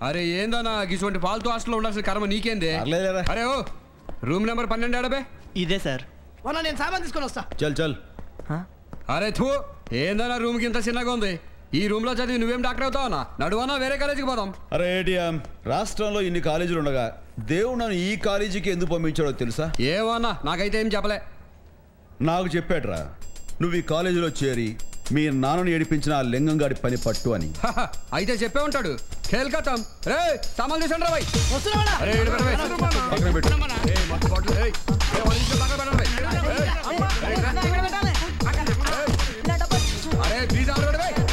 అరే ఏందన్నా ఇటువంటి ఫాల్తూ హాస్టల్లో ఉండాల్సిన కర్మ నీకేంది పర్లేదులేరా. అరే ఓ రూమ్ నెంబర్ పన్నెండు ఆడబే ఇదే సార్ మొన్న నేను సామాన్ తీసుకొని వస్తా చల్ చల్ అరే థూ ఏందన్నా రూమ్ కి ఇంత చిన్నగా ఉంది ఈ రూమ్ లో చదివి నువ్వేం డాక్టర్ అవుతావనా నడువన్నా వేరే కాలేజీకి పోదాం అరే ఏటీఎం రాష్ట్రంలో ఇన్ని కాలేజీలు ఉండగా దేవుడు నన్ను ఈ కాలేజీకి ఎందుకు పంపించాడో తెలుసా ఏమన్నా నాకైతే ఏం చెప్పలే నాకు చెప్పాడ్రా నువ్వు ఈ కాలేజీలో చేరి మీ నాన్నని ఏడిపించిన ఆ లింగంగాడి పని పట్టు అని హహ, అయితే చెప్పే ఉంటాడు ఖేల్కతాం రే సామాన్ తీసండి రా భయ్ వస్తున్నావాడా? అరే ఈడ పెట్టు భయ్. పక్కన పెట్టు ఏయ్, మొత్తం బాటిల్, ఏయ్. ఏయ్, వాళ్ళ ఇంట్లో పక్కన పెట్టండి భయ్. ఏయ్, అరే ప్లీజ్ ఆర్డర్ పెట్టు భయ్.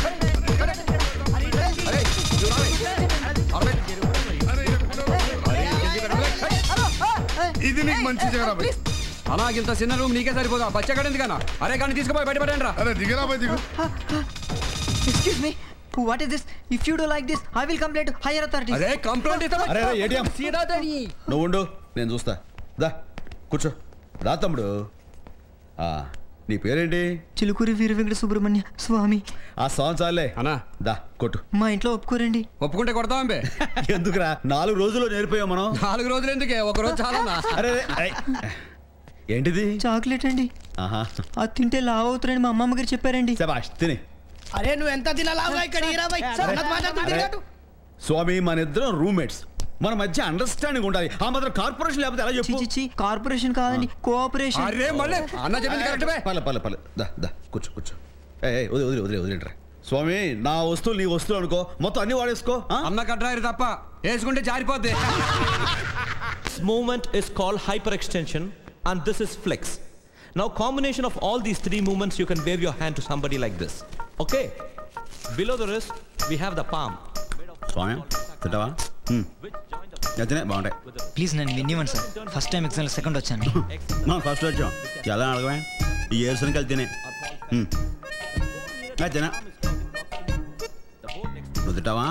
అరే చూడు రా భయ్. ఆర్డర్ పెట్టు. అరే, జల్దీ పెట్టండి భయ్. ఇది నీకు మంచి జగరా భయ్ అన్నా ఇంత చిన్న రూమ్ నీకే సరిపోదా బచ్చగాడు ఎందుకన్నా అరే కానీ తీసుకుపోయి బయట పెట్టండి రా అరే దిగరా భయ్ దిగు excuse me what is this if you do like this I will complaint higher authority అరే కంప్లైంట్ ఇస్తా అరే అరే ఏటీఎం సీదా తడి. నువ్వు ఉండు నేను చూస్తా దా కూర్చో దా తమ్ముడు ఆ, నీ పేరేంటి చిలుకూరి వీర వెంకట సుబ్రహ్మణ్య స్వామి ఆ సాంగ్ చాలే అన్నా దా కొట్టు మా ఇంట్లో ఒప్పుకోరండి ఒప్పుకుంటే కొడతాం బే ఎందుకురా నాలుగు రోజుల్లో నేర్పోయాం మనం నాలుగు రోజులు ఎందుకే ఒక రోజు చాలా అరే అరే, అరే. ఏంటిది చాక్లెట్ అండి ఆహా అది తింటే లావ్ అవుతారని మా అమ్మమ్మ గారు చెప్పారండి శబాష్ తిని అరే నువ్వు ఎంత తినాలావుగా ఇక్కడ ఇరా బై సన్నత్ మాట్లాడుతుంటే అరే, కాదు. స్వామి మన ఇద్దరం రూమ్మేట్స్ మన మధ్య అండర్స్టాండింగ్ ఉండాలి ఆ మాత్రం కార్పొరేషన్ లేకపోతే ఎలా చెప్పు చిచి కార్పొరేషన్ కాదండి కోఆపరేషన్ అరే మళ్ళీ అన్న చెప్పింది కరెక్ట్ బే పర్లే పర్లే పర్లే దా దా కూర్చో కూర్చో ఏ ఏ, వదిలే వదిలే వదిలే వదిలేంట్రా స్వామి నా వస్తువులు నీ వస్తువులు అనుకో మొత్తం అన్ని వాడేసుకో ఆ? అన్న కట్రారు తప్ప వేసుకుంటే జారిపోద్ది This movement is called hyperextension and this is flex. Now combination of all these three movements you can wave your hand to somebody like this. Okay? Below the wrist we have the palm. స్వామి తింటావా హ్మ్. నచ్చినాయి బాగుంటాయి please నన్ను వినివ్వండి sir first time exam second వచ్చాను మనం first వచ్చాం ఎలా అడగమే ఈ ఏర్సనికి వెళ్తేనే హ్మ్. నచ్చినా నువ్వు తింటావా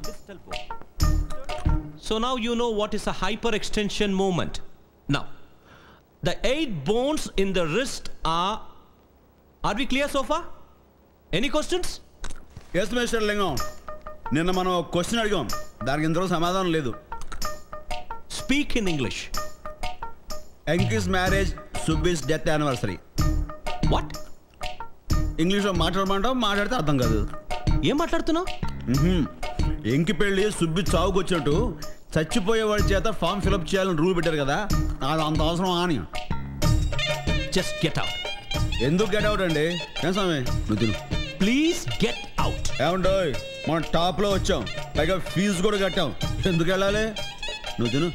So now you know what is a hyperextension movement. Now, the eight bones in the wrist are. Are we clear so far? Any questions? Yes mister Lingam నిన్న మనం క్వశ్చన్ అడిగాం దానికి ఇంతలో సమాధానం లేదు Speak in English. ఎంకిస్ మ్యారేజ్ సుబ్బీస్ death anniversary What? ఇంగ్లీష్లో మాట్లాడమంటాం మాట్లాడితే అర్థం కాదు ఏం మాట్లాడుతున్నావు మ్హూ. ఎంకి పెళ్ళి సుబ్బి చావుకు వచ్చినట్టు చచ్చిపోయే వాడి చేత ఫామ్ ఫిలప్ చేయాలని రూల్ పెట్టారు కదా అది అంత అవసరం అని జస్ట్ గెట్ అవుట్ ఎందుకు గెట్ అవుట్ అండి ఏం స్వామి నువ్వు తిను ప్లీజ్ గెట్ అవుట్ ఏమంటోయ్ మనం టాప్ లో వచ్చాం పైగా ఫీజు కూడా కట్టాం ఎందుకు వెళ్ళాలి నువ్వు తిను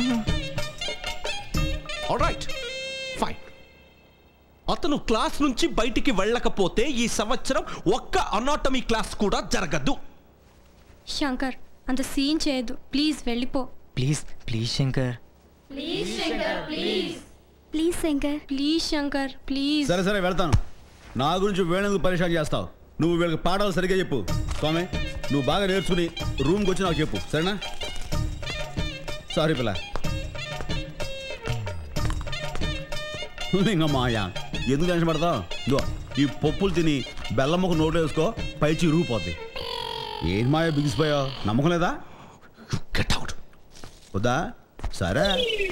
రైట్ ఫైన్ అతను క్లాస్ నుంచి బయటికి వెళ్ళకపోతే ఈ సంవత్సరం ఒక్క అనాటమీ క్లాస్ కూడా జరగదు శంకర్ అంత సీన్ చేయొద్దు ప్లీజ్ వెళ్ళిపో please please Shankar please Shankar please Shankar please సరే సరే వెళ్తాను నా గురించి వీళ్ళెందుకు పరిశాన్ చేస్తావు నువ్వు వీళ్ళకి పాఠాలు సరిగ్గా చెప్పు స్వామి నువ్వు బాగా నేర్చుకుని రూమ్కి వచ్చి నాకు చెప్పు సరేనా సారీ పిల్ల ఇంకా మాయా ఎందుకు టెన్షన్ పడతావు ఇదిగో ఈ పప్పులు తిని బెల్లం ముక్క నోట్లో వేసుకో పైచి రూపోద్ది ఏంటి మాయా బిగిసిపోయావు నమ్మకం లేదా గెట్ అవుట్ వద్దా సరే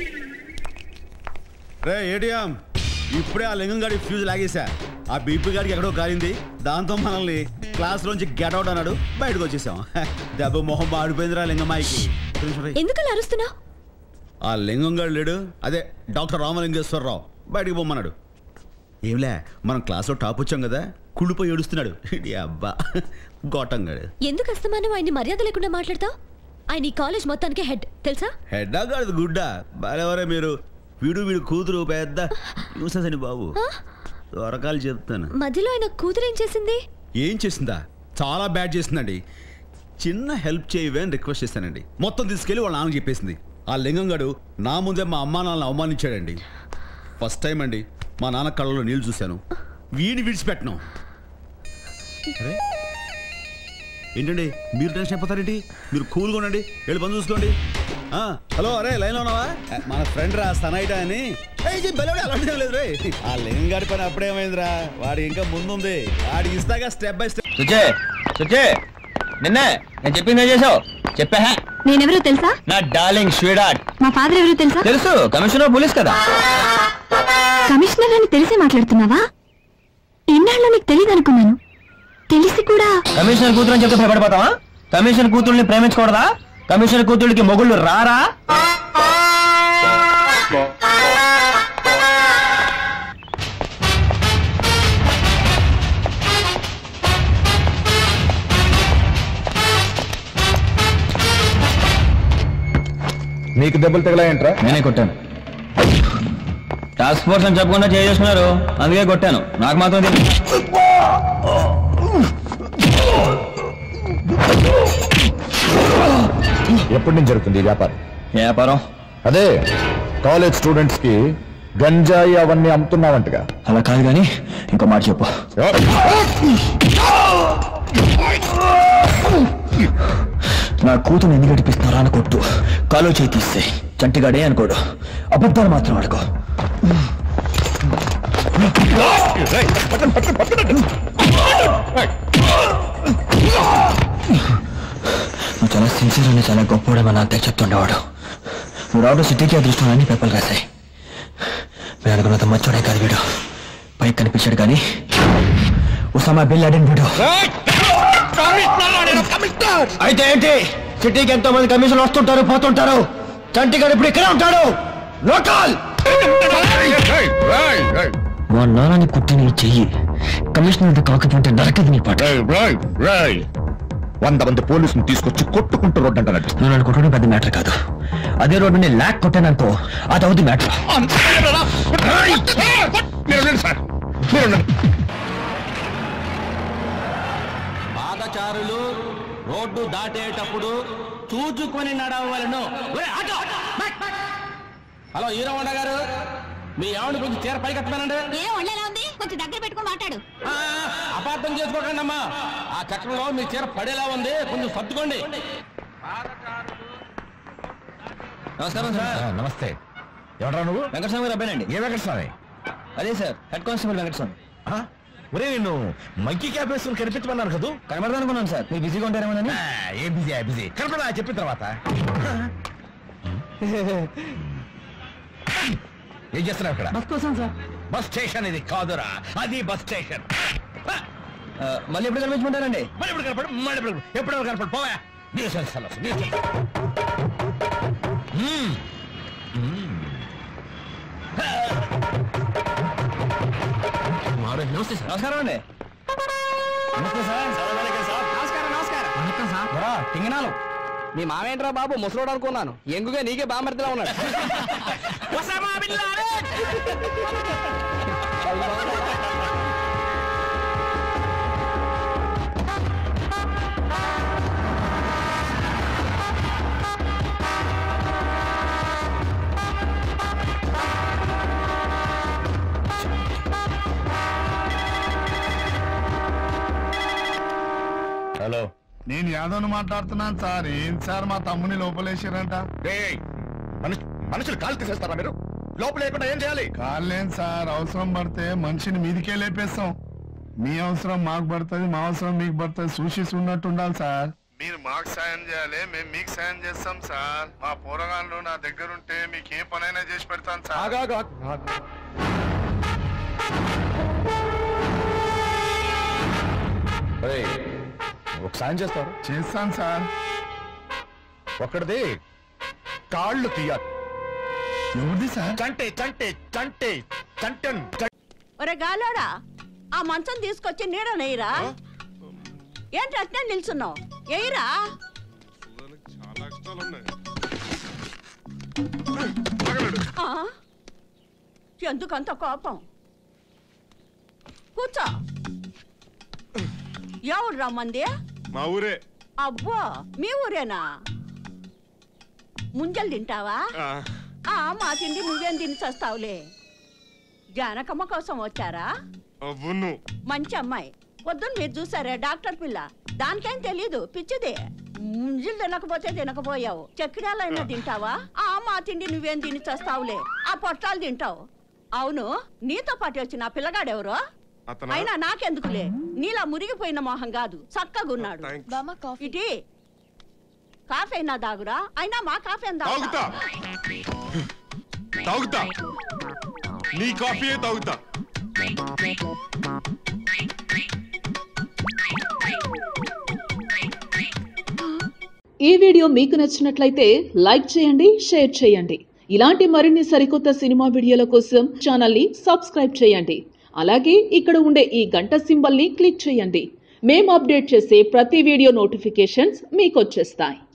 రే ఏటీఎం ఇప్పుడే ఆ లింగం గాడి ఫ్యూజ్ లాగేశా ఆ బీపీ గాడికి ఎక్కడో కాలింది దాంతో మనల్ని క్లాస్ లోంచి గెట్ అవుట్ అన్నాడు బయటకు వచ్చేసాం దెబ్బ మొహం మాడిపోయిందిరా లింగమ్మాయికి ఎందుకు అలా అరుస్తున్నావు ఆ లింగం గాడు లేడు అదే డాక్టర్ రామలింగేశ్వరరావు బయటికి పొమ్మన్నాడు ఏంలే మనం క్లాస్లో టాప్ వచ్చాం కదా కుళ్ళిపోయి ఏడుస్తున్నాడు ఈ అబ్బా గొట్టంగాడు ఎందుకు అస్తమానం ఆయన్ని మర్యాద లేకుండా మాట్లాడతావు ఆయన ఈ కాలేజ్ మొత్తానికి హెడ్ తెలుసా హెడ్డా కాదు గుడ్డా బాలేవరే మీరు వీడు వీడు కూతురు పెద్ద న్యూసెన్స్ అని బాబు దొరకాలు చెప్తాను మధ్యలో ఆయన కూతురు ఏం చేసింది ఏం చేసిందా చాలా బ్యాడ్ చేసిందండి చిన్న హెల్ప్ చేయవే అని రిక్వెస్ట్ చేశానండి మొత్తం తీసుకెళ్ళి వాళ్ళ నాన్న చెప్పేసింది ఆ లింగంగాడు నా ముందే మా అమ్మా నాన్నని అవమానించాడండి ఫస్ట్ టైం అండి మా నాన్న కళ్ళలో నీళ్ళు చూశాను వీడిని విడిచిపెట్టను అరే ఏంటండి మీరు టెన్షన్ అయిపోతారేంటి మీరు కూల్గా ఉండండి వెళ్ళి పని చూసుకోండి ఆ, హలో అరే లైన్లో ఉన్నావా ఆ, మన ఫ్రెండ్ రా సనైట అని ఏయ్, ఈ బెల్లవాడు అలాంటిదే లేదు రే ఆ లింగాడి పని అప్పుడేమైందిరా వాడి ఇంకా ముందుంది వాడికి ఇస్తాగా స్టెప్ బై స్టెప్ సుజే సుజే నిన్నే నేను చెప్పింది చేసావు చెప్పా నేనెవరో తెలుసా నా డార్లింగ్ స్వీడార్ట్ మా ఫాదర్ ఎవరో తెలుసా తెలుసు కమిషనర్ పోలీస్ కదా కమిషనర్ అని తెలిసి మాట్లాడుతున్నావా ఇన్నాళ్ళు నీకు తెలియదు అనుకున్నాను తెలిసి కూడా కమిషనర్ కూతురు అని చెప్తే భయపడిపోతావా కమిషనర్ కూతుర్ని ప్రేమించకూడదా కమిషనర్ కూతురికి మొగుళ్ళు రారా నీకు దెబ్బలు తగిలాయంట్రా నేనే కొట్టాను టాస్క్ ఫోర్స్ అని చెప్పకుండా చేసుకున్నారు అందుకే కొట్టాను నాకు మాత్రం తెలియదు ఎప్పటి నుంచి జరుగుతుంది ఈ వ్యాపారం వ్యాపారం అదే కాలేజ్ స్టూడెంట్స్ కి గంజాయి అవన్నీ అమ్ముతున్నావంటగా అలా కాదు కానీ ఇంకో మాట చెప్పు నా కూతురు ఎందుకు గడిపిస్తున్నారా అని కొట్టు కాలో చేయి తీస్తే చంటిగాడే అనుకోడు అబద్ధాలు మాత్రం ఆడుకో నువ్వు చాలా సిన్సియర్ అని చాలా గొప్పవాడమని నాకు తెగ చెప్తుండేవాడు నువ్వు రావడం సిటీకి అదృష్టం అని పేపర్లు రాశాయి నేను అనుకున్నంత మంచోడే కాదు వీడు పైకి కనిపించాడు కానీ ఉసామా బిల్ లాడెన్ వీడు అయితే ఏంటి సిటీకి ఎంతో మంది కమిషన్లు వస్తుంటారు పోతుంటారు చంటిగాడు ఇప్పుడు ఇక్కడే ఉంటాడు లోకల్ మా నాన్నని కుట్టిన ఈ చెయ్యి కమిషనర్ కాకపోతే నరకది నీ పాట వంద మంది పోలీసులు తీసుకొచ్చి కొట్టుకుంటూ రోడ్డు అంటారు నువ్వు నన్ను కొట్టడం పెద్ద మ్యాటర్ కాదు అదే రోడ్డు నేను ల్యాక్ కొట్టాననుకో అది అవుతుంది మ్యాటర్ పాదచారులు రోడ్డు దాటేటప్పుడు చూచుకొని నడవలను హలో హీరో హోండా గారు మీ ఆవిడ కొంచెం చీర పైకి ఎత్తమనండి ఏం వండేలా ఉంది కొంచెం దగ్గర పెట్టుకొని మాట్లాడు అపార్థం చేసుకోకండి అమ్మా ఆ చక్రంలో మీ చీర పడేలా ఉంది కొంచెం సర్దుకోండి నమస్కారం సార్ నమస్తే ఎవరా నువ్వు వెంకటస్వామి గారు అబ్బాయినండి ఏ వెంకటస్వామి అదే సార్ హెడ్ కానిస్టేబుల్ వెంకటస్వామి ఒరే నిన్ను మంకీ క్యాప్ వేసుకుని కనిపించమన్నారు కదా కనబడదాం అనుకున్నాను సార్ మీరు బిజీగా ఉంటారేమోనని ఏ బిజీ ఏ బిజీ కనపడా చెప్పిన తర్వాత ఏం చేస్తున్నావు ఇక్కడ బస్ కోసం సార్ బస్ స్టేషన్ ఇది కాదురా అది బస్ స్టేషన్ మళ్ళీ ఎప్పుడు కనిపించమంటారండి మళ్ళీ ఇప్పుడు కనపడు మళ్ళీ ఇప్పుడు ఎప్పుడు కనపడు పోవా న్యూసెన్స్ fellows, nuisance. మ్మ్. మ్మ్. నమస్తే సార్ నమస్కారం అండి నమస్తే సార్ నమస్కారం నమస్కారం నమస్కారం సార్ బరా టింగనాలు మీ మావేంట్రా బాబు ముసలోడు అనుకున్నాను ఎంగుగా నీకే బామర్దిలా ఉన్నాడు హలో నేను యాదవ్ను మాట్లాడుతున్నాను సార్ ఏం సార్ మా తమ్ముని లోపలేసారంట ఏయ్, మనుషు మనుషులు కాలు తీసేస్తారా మీరు లోపల లేకుండా ఏం చేయాలి కాలేం సార్ అవసరం పడితే మనిషిని మీదికే లేపేస్తాం మీ అవసరం మాకు పడుతుంది మా అవసరం మీకు పడుతుంది చూసి ఉన్నట్టు ఉండాలి సార్ మీరు మాకు సాయం చేయాలి మేము మీకు సాయం చేస్తాం సార్ మా పోరగాళ్ళు నా దగ్గర ఉంటే మీకు ఏ పనైనా చేసి పెడతాను సార్ ఏయ్, ఒక సాయం చేస్తారు చేస్తాను సార్ ఒక్కడిది కాళ్ళు తీయాలి ఎవరిది సార్ చంటే చంటే చంటే చంటన్ ఒరే గాలోడా ఆ మంచం తీసుకొచ్చి నీడ నెయ్యరా ఏంటి అట్నే నిల్చున్నావు ఎయిరా ఆ? ఎందుకంత కోపం కూర్చో ఎవరు రమ్మంది మా ఊరే అబ్బో మీ ఊరేనా ముంజలు తింటావా ఆ మా తిండి నువ్వేం తిని చస్తావులే జానకమ్మ కోసం వచ్చారా అవును మంచి అమ్మాయి పొద్దున్న మీరు చూసారే డాక్టర్ పిల్ల దానికేం తెలీదు పిచ్చిది ముంజులు తినకపోతే తినకపోయావు చక్రాలైనా తింటావా ఆ మా తిండి నువ్వేం తిని చస్తావులే ఆ పొట్టాలు తింటావు అవును నీతో పాటు వచ్చిన ఆ పిల్లగాడెవరో అయినా నాకెందుకులే నీలా మురిగిపోయిన మొహం కాదు చక్కగున్నాడు ఇటీ కాఫీ అయినా దాగురా అయినా మా కాఫీ అని తాగుతా తాగుతా నీ కాఫీయే తాగుతా ఈ వీడియో మీకు నచ్చినట్లయితే లైక్ చేయండి షేర్ చేయండి ఇలాంటి మరిన్ని సరికొత్త సినిమా వీడియోల కోసం ఛానల్ని సబ్స్క్రైబ్ చేయండి అలాగే ఇక్కడ ఉండే ఈ గంట సింబల్ని క్లిక్ చేయండి మేము అప్డేట్ చేసే ప్రతి వీడియో నోటిఫికేషన్స్ మీకు వచ్చేస్తాయి